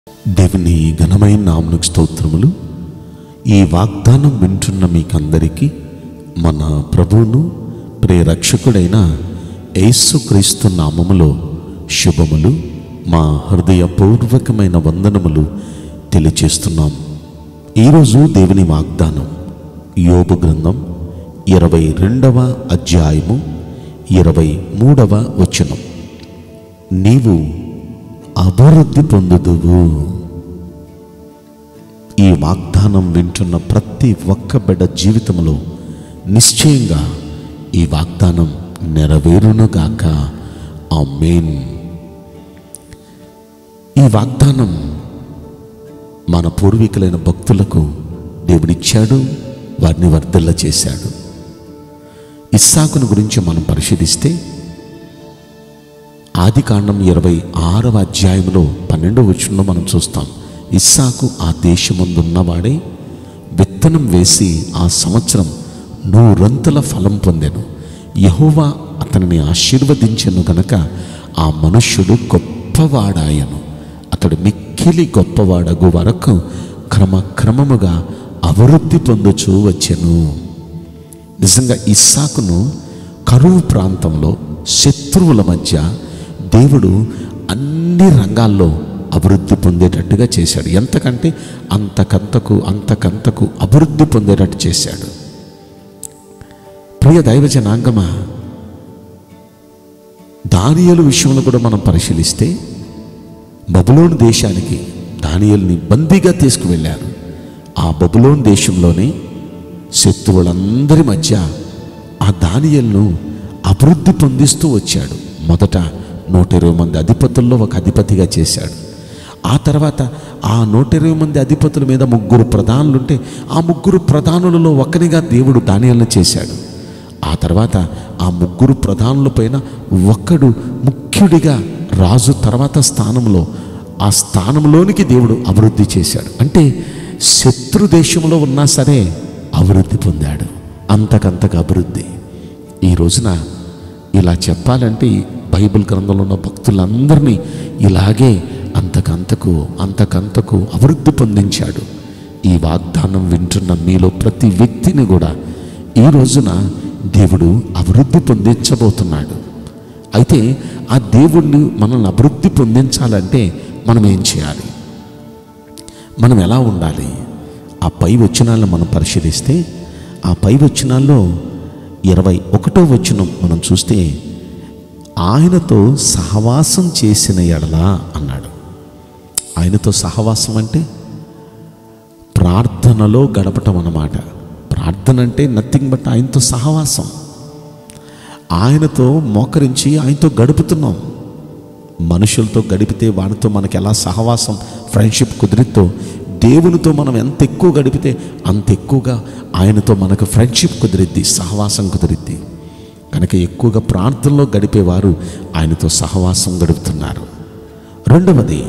దేవుని ఘనమైన నామనికి స్తోత్రములు ఈ వాగ్దానం వింటున్న మీకందరికీ మన ప్రభువును ప్రేరక్షకుడైన యేసుక్రీస్తు నామములో శుభములు మా హృదయపూర్వకమైన వందనములు తెలియచేస్తున్నాం ఈరోజు దేవుని వాగ్దానం యోబు గ్రంథం ఇరవై రెండవ అధ్యాయము ఇరవై మూడవ వచనం నీవు అభివృద్ధి పొందుదువు ఈ వాగ్దానం వింటున్న ప్రతి ఒక్క బిడ్డ జీవితంలో నిశ్చయంగా ఈ వాగ్దానం నెరవేరునుగాక ఆమేన్ ఈ వాగ్దానం మన పూర్వీకులైన భక్తులకు దేవుడిచ్చాడు వారిని వర్ధిల్ల చేశాడు ఇస్సాకును గురించి మనం పరిశీలిస్తే ఆది కాండం ఇరవై ఆరవ అధ్యాయంలో పన్నెండవ వచనంలో మనం చూస్తాం ఇస్సాకు ఆ దేశమందున్నవాడే విత్తనం వేసి ఆ సంవత్సరం నూరంతుల ఫలం పొందెను యహోవా అతనిని ఆశీర్వదించెను గనక ఆ మనుష్యుడు గొప్పవాడాయను అతడు మిక్కిలి గొప్పవాడగు వరకు క్రమక్రమముగా అభివృద్ధి పొందుచూ వచ్చెను నిజంగా ఇస్సాకును కరువు ప్రాంతంలో శత్రువుల మధ్య దేవుడు అన్ని రంగాల్లో అభివృద్ధి పొందేటట్టుగా చేశాడు ఎంతకంటే అంతకంతకు అంతకంతకు అభివృద్ధి పొందేటట్టు చేశాడు ప్రియ దైవ జనాంగమా దానియలు విషయంలో కూడా మనం పరిశీలిస్తే బబులోను దేశానికి దానియల్ని బందీగా తీసుకువెళ్ళారు ఆ బబులోన్ దేశంలోనే శత్రువులందరి మధ్య ఆ దానియల్ను అభివృద్ధి పొందిస్తూ వచ్చాడు మొదట నూట ఇరవై మంది అధిపతుల్లో ఒక అధిపతిగా చేశాడు ఆ తర్వాత ఆ నూట ఇరవై మంది అధిపతుల మీద ముగ్గురు ప్రధానులుంటే ఆ ముగ్గురు ప్రధానులలో ఒకరిగా దేవుడు దానియల్ని చేశాడు ఆ తర్వాత ఆ ముగ్గురు ప్రధానుల పైన ఒక్కడు ముఖ్యుడిగా రాజు తర్వాత స్థానంలో ఆ స్థానంలోనికి దేవుడు అభివృద్ధి చేశాడు అంటే శత్రు దేశంలో ఉన్నా సరే అభివృద్ధి పొందాడు అంతకంతకు అభివృద్ధి ఈ రోజున ఇలా చెప్పాలంటే ఈ బైబిల్ గ్రంథంలో ఉన్న భక్తులందరినీ ఇలాగే అంతకంతకు అంతకంతకు అభివృద్ధి పొందించాడు ఈ వాగ్దానం వింటున్న మీలో ప్రతి వ్యక్తిని కూడా ఈ రోజున దేవుడు అభివృద్ధి పొందించబోతున్నాడు అయితే ఆ దేవుణ్ణి మనల్ని అభివృద్ధి పొందించాలంటే మనం ఏం చేయాలి మనం ఎలా ఉండాలి ఆ పై వచనాలను మనం పరిశీలిస్తే ఆ పై వచనాల్లో ఇరవై ఒకటో వచనం మనం చూస్తే ఆయనతో సహవాసం చేసిన ఎడలా అన్నాడు ఆయనతో సహవాసం అంటే ప్రార్థనలో గడపటం అన్నమాట ప్రార్థన అంటే నథింగ్ బట్ ఆయనతో సహవాసం ఆయనతో మోకరించి ఆయనతో గడుపుతున్నాం మనుషులతో గడిపితే వానితో మనకి ఎలా సహవాసం ఫ్రెండ్షిప్ కుదిరితో దేవునితో మనం ఎంత ఎక్కువ గడిపితే అంత ఎక్కువగా ఆయనతో మనకు ఫ్రెండ్షిప్ కుదిరిద్ది సహవాసం కుదిరిద్ది కనుక ఎక్కువగా ప్రార్థనలో గడిపేవారు ఆయనతో సహవాసం గడుపుతున్నారు రెండవది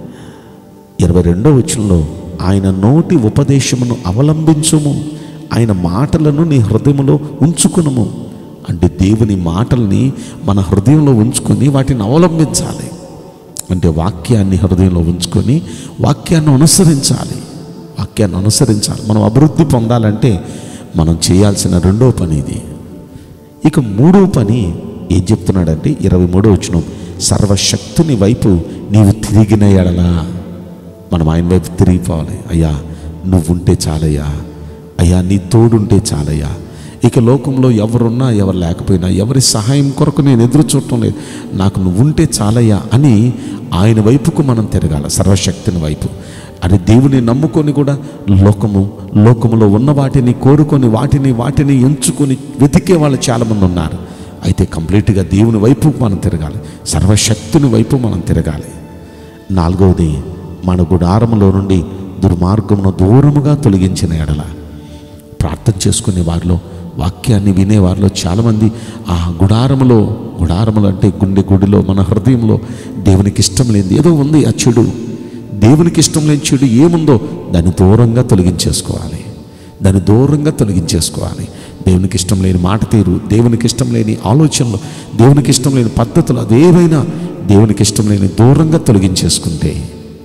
ఇరవై రెండో వచనంలో ఆయన నోటి ఉపదేశమును అవలంబించుము ఆయన మాటలను నీ హృదయంలో ఉంచుకునుము అంటే దేవుని మాటల్ని మన హృదయంలో ఉంచుకొని వాటిని అవలంబించాలి అంటే వాక్యాన్ని హృదయంలో ఉంచుకొని వాక్యాన్ని అనుసరించాలి వాక్యాన్ని అనుసరించాలి మనం అభివృద్ధి పొందాలంటే మనం చేయాల్సిన రెండో పని ఇది ఇక మూడో పని ఏం చెప్తున్నాడంటే ఇరవై మూడో వచ్చిన సర్వశక్తుని వైపు నీవు తిరిగిన ఎడలా మనం ఆయన వైపు తిరిగిపోవాలి అయ్యా నువ్వుంటే చాలయ్యా అయ్యా నీ తోడుంటే చాలయ్యా ఇక లోకంలో ఎవరున్నా ఎవరు లేకపోయినా ఎవరి సహాయం కొరకు నేను ఎదురు చూడటం లేదు నాకు నువ్వుంటే చాలయ్యా అని ఆయన వైపుకు మనం తిరగాల సర్వశక్తిని వైపు అది దేవుని నమ్ముకొని కూడా లోకము లోకములో ఉన్న వాటిని కోరుకొని వాటిని వాటిని ఎంచుకొని వెతికే వాళ్ళు చాలామంది ఉన్నారు అయితే కంప్లీట్గా దేవుని వైపు మనం తిరగాలి సర్వశక్తిని వైపు మనం తిరగాలి నాలుగవది మన గుడారములో నుండి దుర్మార్గమును దూరముగా తొలగించిన ఎడల ప్రార్థన చేసుకునే వారిలో వాక్యాన్ని వినే వారిలో చాలామంది ఆ గుడారములో గుడారములు అంటే గుండె గుడిలో మన హృదయంలో దేవునికి ఇష్టం లేనిది ఏదో ఉంది ఆ చెడు దేవునికి ఇష్టం లేని చెడు ఏముందో దాన్ని దూరంగా తొలగించేసుకోవాలి దాన్ని దూరంగా తొలగించేసుకోవాలి దేవునికి ఇష్టం లేని మాట తీరు దేవునికి ఇష్టం లేని ఆలోచనలు దేవునికి ఇష్టం లేని పద్ధతులు అదేవైనా దేవునికి ఇష్టం లేని దూరంగా తొలగించేసుకుంటే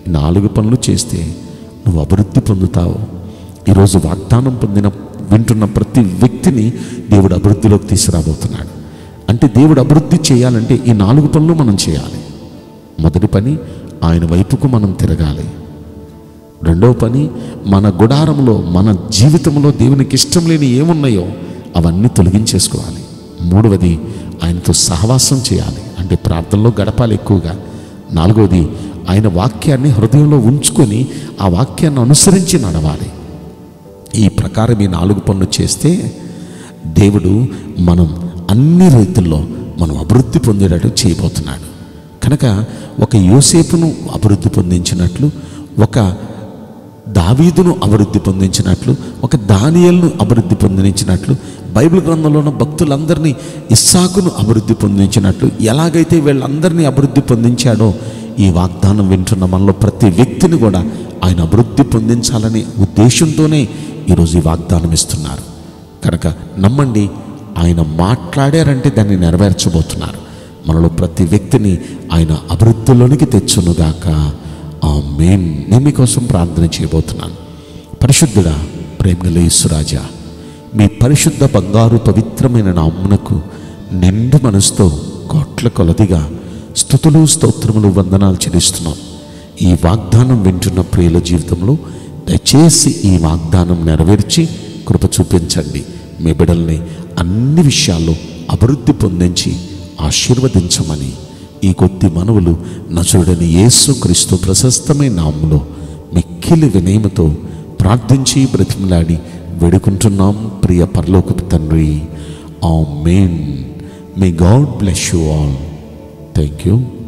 ఈ నాలుగు పనులు చేస్తే నువ్వు అభివృద్ధి పొందుతావు ఈరోజు వాగ్దానం పొందిన వింటున్న ప్రతి వ్యక్తిని దేవుడు అభివృద్ధిలోకి తీసుకురాబోతున్నాడు అంటే దేవుడు అభివృద్ధి చేయాలంటే ఈ నాలుగు పనులు మనం చేయాలి మొదటి పని ఆయన వైపుకు మనం తిరగాలి రెండవ పని మన గుడారంలో మన జీవితంలో దేవునికి ఇష్టం లేని ఏమున్నాయో అవన్నీ తొలగించేసుకోవాలి మూడవది ఆయనతో సహవాసం చేయాలి అంటే ప్రార్థనలో గడపాలి ఎక్కువగా నాలుగవది ఆయన వాక్యాన్ని హృదయంలో ఉంచుకొని ఆ వాక్యాన్ని అనుసరించి నడవాలి ఈ ప్రకారం ఈ నాలుగు పనులు చేస్తే దేవుడు మనం అన్ని రీతుల్లో మనం అభివృద్ధి పొందేటట్టు చేయబోతున్నాడు కనుక ఒక యోసేపును అభివృద్ధి పొందించినట్లు ఒక దావీదును అభివృద్ధి పొందించినట్లు ఒక దానియల్ను అభివృద్ధి పొందించినట్లు బైబిల్ గ్రంథంలో ఉన్న భక్తులందరినీ ఇస్సాకును అభివృద్ధి పొందించినట్లు ఎలాగైతే వీళ్ళందరినీ అభివృద్ధి పొందించాడో ఈ వాగ్దానం వింటున్న మనలో ప్రతి వ్యక్తిని కూడా ఆయన అభివృద్ధి పొందించాలనే ఉద్దేశంతోనే ఈరోజు ఈ వాగ్దానం ఇస్తున్నారు కనుక నమ్మండి ఆయన మాట్లాడారంటే దాన్ని నెరవేర్చబోతున్నారు మనలో ప్రతి వ్యక్తిని ఆయన అభివృద్ధిలోనికి తెచ్చునుగాక ఆ మెయిన్ నేను మీకోసం ప్రార్థన చేయబోతున్నాను పరిశుద్ధుడా ప్రేమగల యేసురాజా మీ పరిశుద్ధ బంగారు పవిత్రమైన నామ్మునకు నిండు మనసుతో కోట్ల కొలదిగా స్థుతులు స్తోత్రములు వందనాలు చెల్లిస్తున్నాం ఈ వాగ్దానం వింటున్న ప్రియుల జీవితంలో దయచేసి ఈ వాగ్దానం నెరవేర్చి కృప చూపించండి మీ బిడల్ని అన్ని విషయాల్లో అభివృద్ధి పొందించి ఆశీర్వదించమని ఈ కొద్ది మనవులు నచుడని యేసు క్రీస్తు ప్రశస్తమైన నామములో మిక్కిలి వినయముతో ప్రార్థించి బ్రతిమలాడి వేడుకుంటున్నాం ప్రియ పరలోకపు తండ్రి amen may God bless you all thank you